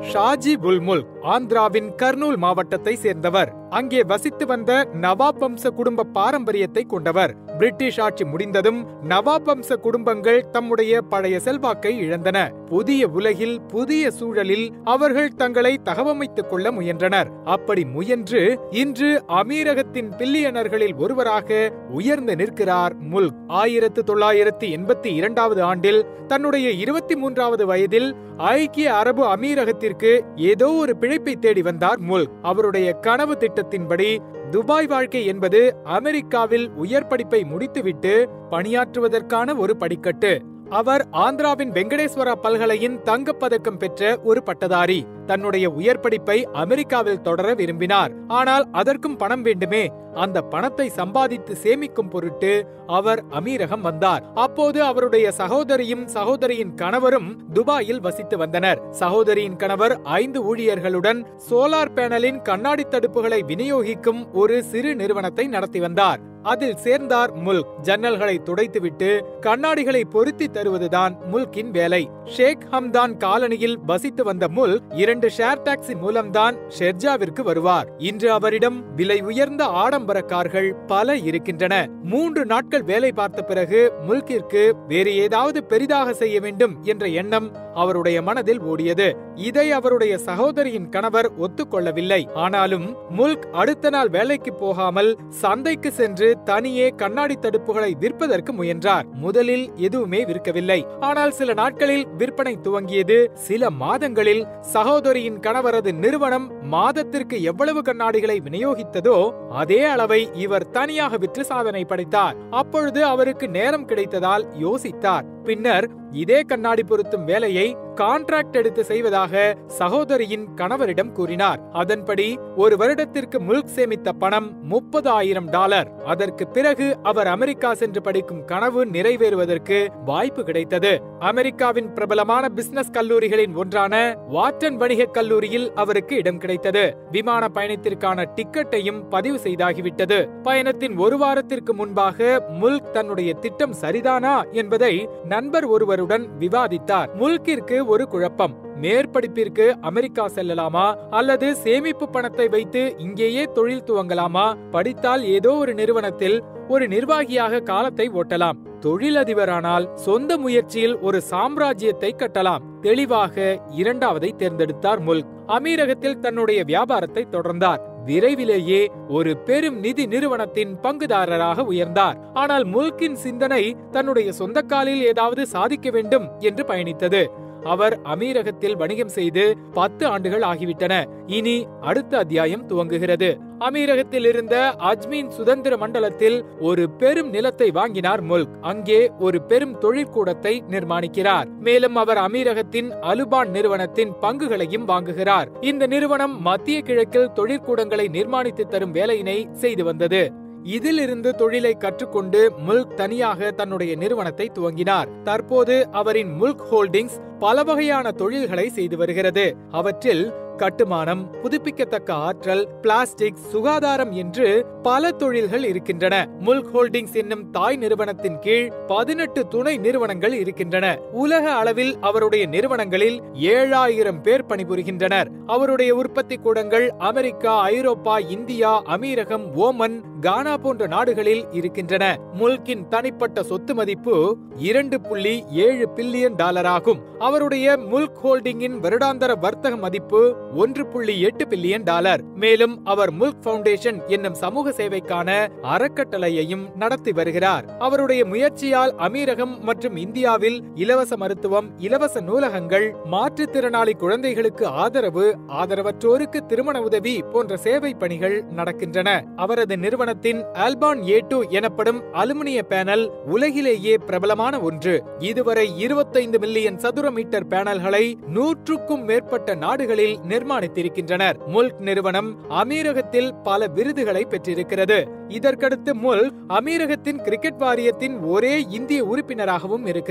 ஷாஜி புல்முல் ஆந்திராவின் கர்னூல் மாவட்டத்தை சேர்ந்தவர் அங்கே வசித்து வந்த நவாப் வம்ச குடும்ப பாரம்பரியத்தை கொண்டவர் பிரிட்டிஷ் ஆட்சி முடிந்ததும் நவாப் வம்ச குடும்பங்கள் தம்முடைய பழைய செல்வாக்கை இழந்தன புதிய உலகில் புதிய சூழலில் அவர்கள் தங்களை தகவமைத்துக் கொள்ள முயன்றனர் அப்படி முயன்று இன்று அமீரகத்தின் பில்லியனர்களில் ஒருவராக உயர்ந்து நிற்கிறார் முல்க் ஆயிரத்து தொள்ளாயிரத்தி எண்பத்தி இரண்டாவது ஆண்டில் தன்னுடைய இருபத்தி மூன்றாவது வயதில் ஐக்கிய அரபு அமீரகத்திற்கு ஏதோ ஒரு பிழைப்பை தேடி வந்தார் முல்க் அவருடைய கனவு திட்டத்தின்படி துபாய் வாழ்க்கை என்பது அமெரிக்காவில் உயர் படிப்பை முடித்துவிட்டு பணியாற்றுவதற்கான ஒரு படிக்கட்டு அவர் ஆந்திராவின் வெங்கடேஸ்வரா பல்கலையின் தங்கப்பதக்கம் பெற்ற ஒரு பட்டதாரி தன்னுடைய உயர் படிப்பை அமெரிக்காவில் தொடர விரும்பினார் ஆனால் அதற்கும் பணம் வேண்டுமே அந்த பணத்தை சம்பாதித்து சேமிக்கும் பொருட்டு அவர் அமீரகம் வந்தார் அப்போது அவருடைய சகோதரியும் சகோதரியின் கணவரும் துபாயில் வசித்து வந்தனர் சகோதரியின் கணவர் ஐந்து ஊழியர்களுடன் சோலார் பேனலின் கண்ணாடி தடுப்புகளை விநியோகிக்கும் ஒரு சிறு நிறுவனத்தை நடத்தி வந்தார் அதில் சேர்ந்தார் முல்க் ஜன்னல்களை துடைத்துவிட்டு கண்ணாடிகளை பொருத்தி தருவதுதான் முல்கின் வேலை ஷேக் ஹம்தான் காலனியில் வசித்து வந்த முல்க் இரண்டு ஷேர் டாக்ஸி மூலம்தான் ஷெர்ஜாவிற்கு வருவார் இன்று அவரிடம் விலை உயர்ந்த ஆடம்பர கார்கள் பல இருக்கின்றன மூன்று நாட்கள் வேலை பார்த்த பிறகு முல்கிற்கு வேறு ஏதாவது பெரிதாக செய்ய வேண்டும் என்ற எண்ணம் அவருடைய மனதில் ஓடியது இதை அவருடைய சகோதரியின் கணவர் ஒத்துக்கொள்ளவில்லை ஆனாலும் முல்க் அடுத்த நாள் வேலைக்கு போகாமல் சந்தைக்கு சென்று தனியே கண்ணாடி தடுப்புகளை விற்பதற்கு முயன்றார் முதலில் எதுவுமே விற்கவில்லை ஆனால் சில நாட்களில் விற்பனை துவங்கியது சில மாதங்களில் சகோதரியின் கணவரது நிறுவனம் மாதத்திற்கு எவ்வளவு கண்ணாடிகளை விநியோகித்ததோ அதே அளவை இவர் தனியாக விற்று சாதனை படைத்தார் அப்பொழுது அவருக்கு நேரம் கிடைத்ததால் யோசித்தார் பின்னர் இதே கண்ணாடி பொருத்தும் வேலையை கான்ட்ராக்ட் எடுத்து செய்வதாக சகோதரியின் கணவரிடம் கூறினார் அதன்படி ஒரு வருடத்திற்கு முல்க் சேமித்த பணம் முப்பது ஆயிரம் டாலர் அதற்கு பிறகு அவர் அமெரிக்கா சென்று படிக்கும் கனவு நிறைவேறுவதற்கு வாய்ப்பு கிடைத்தது அமெரிக்காவின் பிரபலமான பிசினஸ் கல்லூரிகளின் ஒன்றான வாட்டன் வணிக கல்லூரியில் அவருக்கு இடம் கிடைத்தது விமான பயணத்திற்கான டிக்கெட்டையும் பதிவு செய்தாகிவிட்டது பயணத்தின் ஒரு வாரத்திற்கு முன்பாக முல்க் தன்னுடைய திட்டம் சரிதானா என்பதை நண்பர் ஒருவருடன் விவாதித்தார் முல்கிற்கு ஒரு குழப்பம் மேற்படிப்பிற்கு அமெரிக்கா செல்லலாமா அல்லது சேமிப்பு பணத்தை வைத்து இங்கேயே தொழில் துவங்கலாமா படித்தால் ஏதோ ஒரு நிறுவனத்தில் ஒரு நிர்வாகியாக காலத்தை ஓட்டலாம் தொழிலதிபரானால் சொந்த முயற்சியில் ஒரு சாம்ராஜ்யத்தை கட்டலாம் தெளிவாக இரண்டாவதை தேர்ந்தெடுத்தார் முல்க் அமீரகத்தில் தன்னுடைய வியாபாரத்தை தொடர்ந்தார் விரைவிலேயே ஒரு பெரும் நிதி நிறுவனத்தின் பங்குதாரராக உயர்ந்தார் ஆனால் முல்கின் சிந்தனை தன்னுடைய சொந்த காலில் ஏதாவது சாதிக்க வேண்டும் என்று பயணித்தது அவர் அமீரகத்தில் வணிகம் செய்து பத்து ஆண்டுகள் ஆகிவிட்டன இனி அடுத்த அத்தியாயம் துவங்குகிறது அமீரகத்தில் இருந்த அஜ்மீன் சுதந்திர மண்டலத்தில் ஒரு பெரும் நிலத்தை வாங்கினார் முல்க் அங்கே ஒரு பெரும் தொழிற்கூடத்தை நிர்மாணிக்கிறார் மேலும் அவர் அமீரகத்தின் அலுபான் நிறுவனத்தின் பங்குகளையும் வாங்குகிறார் இந்த நிறுவனம் மத்திய கிழக்கில் தொழிற்கூடங்களை நிர்மாணித்து தரும் வேலையினை செய்து வந்தது இதிலிருந்து தொழிலை கற்றுக்கொண்டு முல்க் தனியாக தன்னுடைய நிறுவனத்தை துவங்கினார் தற்போது அவரின் முல்க் ஹோல்டிங்ஸ் பல வகையான தொழில்களை செய்து வருகிறது அவற்றில் கட்டுமானம் புதுப்பிக்கத்தக்க ஆற்றல் பிளாஸ்டிக் சுகாதாரம் என்று பல தொழில்கள் இருக்கின்றன முல்க் ஹோல்டிங்ஸ் என்னும் தாய் நிறுவனத்தின் கீழ் பதினெட்டு துணை நிறுவனங்கள் இருக்கின்றன உலக அளவில் அவருடைய நிறுவனங்களில் ஏழாயிரம் பேர் பணிபுரிகின்றனர் அவருடைய உற்பத்தி கூடங்கள் அமெரிக்கா ஐரோப்பா இந்தியா அமீரகம் ஓமன் கானா போன்ற நாடுகளில் இருக்கின்றன முல்கின் தனிப்பட்ட சொத்து மதிப்பு இரண்டு புள்ளி ஏழு பில்லியன் டாலர் ஆகும் அவருடைய முல்க் ஹோல்டிங்கின் வருடாந்தர வர்த்தக மதிப்பு ஒன்று புள்ளி எட்டு பில்லியன் டாலர் மேலும் அவர் முல்க் பவுண்டேஷன் என்னும் சமூக சேவைக்கான அறக்கட்டளையையும் நடத்தி வருகிறார் அவருடைய முயற்சியால் அமீரகம் மற்றும் இந்தியாவில் இலவச மருத்துவம் இலவச நூலகங்கள் மாற்றுத்திறனாளி குழந்தைகளுக்கு ஆதரவு ஆதரவற்றோருக்கு திருமண உதவி போன்ற சேவை பணிகள் நடக்கின்றன அவரது நிறுவனத்தின் ஆல்பான் ஏ டூ எனப்படும் அலுமினிய பேனல் உலகிலேயே பிரபலமான ஒன்று இதுவரை இருபத்தைந்து மில்லியன் சதுர மீட்டர் பேனல்களை நூற்றுக்கும் மேற்பட்ட நாடுகளில் நிர்மாணித்திருக்கின்றனர் முல்க் நிறுவனம் அமீரகத்தில் பல விருதுகளை பெற்றிருக்கிறது இதற்கடுத்து முல்க் அமீரகத்தின் கிரிக்கெட் வாரியத்தின் ஒரே இந்திய உறுப்பினராகவும் இருக்கிறார்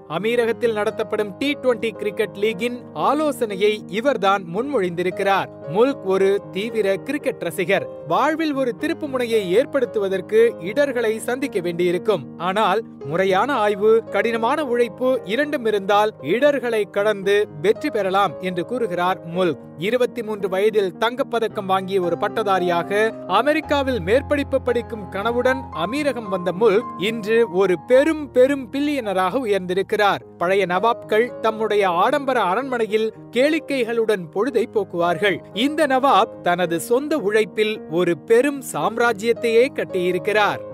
அமீரகத்தில் நடத்தப்படும் டி டுவெண்டி கிரிக்கெட் லீகின் ஆலோசனையை இவர்தான் முன்மொழிந்திருக்கிறார் முல்க் ஒரு தீவிர கிரிக்கெட் ரசிகர் வாழ்வில் ஒரு திருப்பு முனையை ஏற்படுத்துவதற்கு இடர்களை சந்திக்க வேண்டியிருக்கும் ஆனால் முறையான ஆய்வு கடினமான உழைப்பு இரண்டும் இருந்தால் இடர்களை கடந்து வெற்றி பெறலாம் என்று கூறுகிறார் முல்க் இருபத்தி மூன்று வயதில் தங்கப்பதக்கம் வாங்கிய ஒரு பட்டதாரியாக அமெரிக்காவில் மேற்படிப்பு படிக்கும் கனவுடன் அமீரகம் வந்த முல்க் இன்று ஒரு பெரும் பெரும் பில்லியனராக உயர்ந்திருக்கிறார் பழைய நவாப்கள் தம்முடைய ஆடம்பர அரண்மனையில் கேளிக்கைகளுடன் பொழுதை போக்குவார்கள் இந்த நவாப் தனது சொந்த உழைப்பில் ஒரு பெரும் சாம்ராஜ்யத்தையே கட்டியிருக்கிறார்